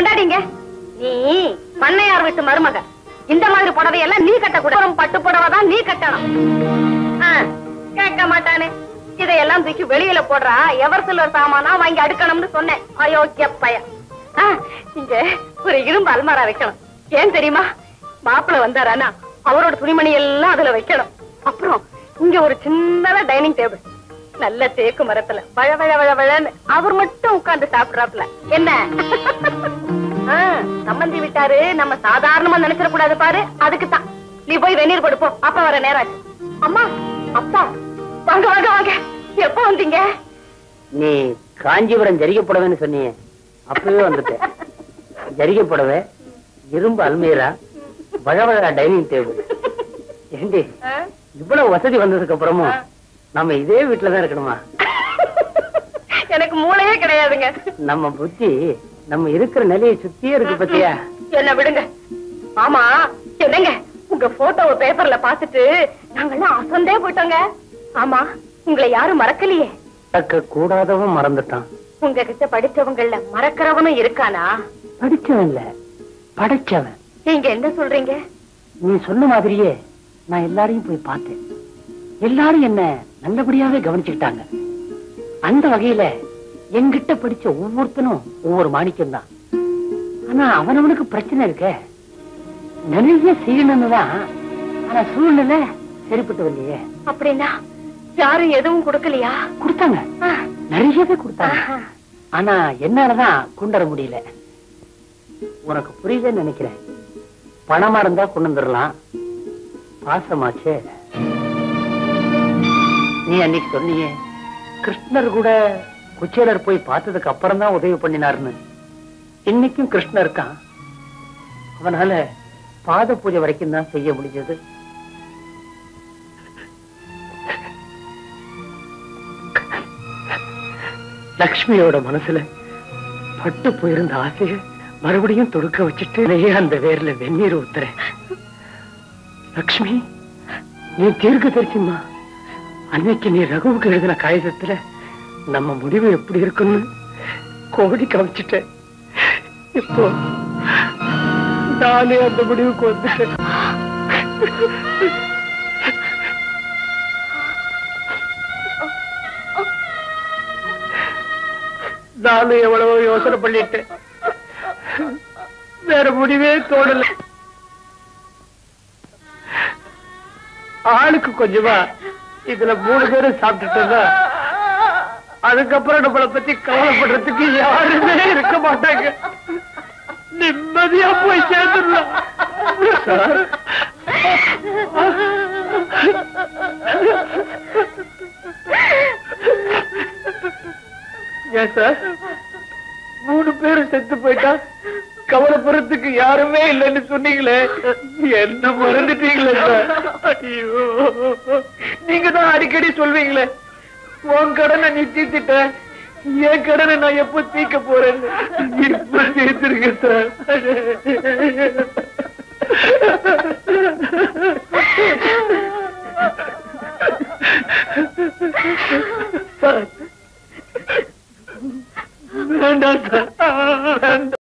கொண்டாடிங்க நீ பண்ணையார் வீட்டு மருமக இந்த மாதிரி புடவையெல்லாம் நீ கட்டக்கூடாது பட்டு புடவை தான் நீ கட்டணும் ஆ, கேட்க மாட்டானே இதையெல்லாம் தூக்கி வெளியில போடுறா எவர் சிலர் சாமானா வாங்கி அடுக்கணும்னு சொன்னேன் அயோக்கிய பையன் ஆ, இங்க ஒரு இரும்பு அல்மாரா வைக்கணும் ஏன் தெரியுமா மாப்பிள வந்தாரானா அவரோட துணிமணி எல்லாம் அதுல வைக்கணும் அப்புறம் இங்க ஒரு சின்னதா டைனிங் டேபிள் நல்ல தேக்கு மரத்துல வழ வழ வழ வழன்னு அவர் மட்டும் உட்கார்ந்து சாப்பிடுறாப்புல என்ன ஆ, சம்மந்தி விட்டாரு நம்ம சாதாரணமா நினைச்சிட கூடாது பாரு அதுக்கு தான் நீ போய் வெந்நீர் கொடுப்போம் அப்ப வர நேரம் ஆச்சு. அம்மா அப்பா வாங்க வாங்க வாங்க எப்ப வந்தீங்க நீ காஞ்சிபுரம் ஜரிகை புடவைன்னு சொன்னீங்க அப்பவே வந்துட்டேன் ஜரிகை புடவை இரும்பு அல்மீரா வழவழ டைனிங் டேபிள் ஏண்டி ஆ? இவ்வளவு வசதி வந்ததுக்கு அப்புறமும் ஆ. நம்ம இதே வீட்டுல தான் இருக்கணுமா எனக்கு மூளையே கிடையாதுங்க நம்ம புத்தி நம்ம இருக்கிற நிலையை சுத்தியே இருக்கு பத்தியா என்ன விடுங்க ஆமா என்னங்க உங்க போட்டோவை பேப்பர்ல பாத்துட்டு நாங்கெல்லாம் அசந்தே போயிட்டோங்க ஆமா உங்களை யாரும் மறக்கலையே தக்க கூடாதவன் மறந்துட்டான் உங்ககிட்ட படிச்சவங்கள மறக்கிறவனும் இருக்கானா படிச்சவன் இல்ல படைச்சவன் நீங்க என்ன சொல்றீங்க நீ சொன்ன மாதிரியே நான் எல்லாரையும் போய் பார்த்தேன் எல்லாரும் என்ன நல்லபடியாவே கவனிச்சுக்கிட்டாங்க அந்த வகையில என்கிட்ட படிச்ச ஒவ்வொருத்தனும் ஒவ்வொரு மாணிக்கம் தான் ஆனா அவனவனுக்கு பிரச்சனை இருக்க நிறைய செய்யணும்னு தான் ஆனா சூழ்நிலை சரிப்பட்டு வரலையே அப்படின்னா யாரும் எதுவும் கொடுக்கலையா கொடுத்தாங்க ஆ. நிறையவே கொடுத்தாங்க ஆஹா. ஆனா என்னாலதான் கொண்டு வர முடியல உனக்கு புரியுதுன்னு நினைக்கிறேன் பணமா இருந்தா கொண்டு வந்துடலாம் பாசமாச்சே நீ அன்னைக்கு சொன்னியே கிருஷ்ணர் கூட குச்சேலர் போய் பார்த்ததுக்கு அப்புறம் தான் உதவி பண்ணினார்னு இன்னைக்கும் கிருஷ்ணர் இருக்கான் அவனால பாத பூஜை வரைக்கும் தான் செய்ய முடிஞ்சது லக்ஷ்மியோட மனசுல பட்டு போயிருந்த ஆசைய மறுபடியும் தொடுக்க வச்சுட்டு நிறைய அந்த வேர்ல வெந்நீர் ஊத்துறேன் லக்ஷ்மி நீ தீர்க்க தெரிச்சுமா அன்னைக்கு நீ ரகுவுக்கு எழுதின காகிதத்துல நம்ம முடிவு எப்படி இருக்குன்னு கோடி காமிச்சிட்ட இப்போ நானே அந்த முடிவுக்கு வந்துட்டேன் நானும் எவ்வளவோ யோசனை பண்ணிட்டேன் வேற முடிவே தோணல ஆளுக்கு கொஞ்சமா இதுல மூணு பேரும் சாப்பிட்டுட்டு அதுக்கப்புறம் நம்மளை பத்தி கவலைப்படுறதுக்கு யாருமே இருக்க மாட்டாங்க நிம்மதியா போய் சேர்ந்துடலாம் சார் ஏன் சார் மூணு பேரும் செத்து போயிட்டா கவலைப்படுறதுக்கு யாருமே இல்லைன்னு சொன்னீங்களே என்ன மறந்துட்டீங்களே சார் ஐயோ நீங்க தான் அடிக்கடி சொல்வீங்களே உன் கடனை நீ தீர்த்திட்ட என் கடனை நான் எப்ப தீக்க போறேன்னு இப்ப தீர்த்திருக்கேன் சார்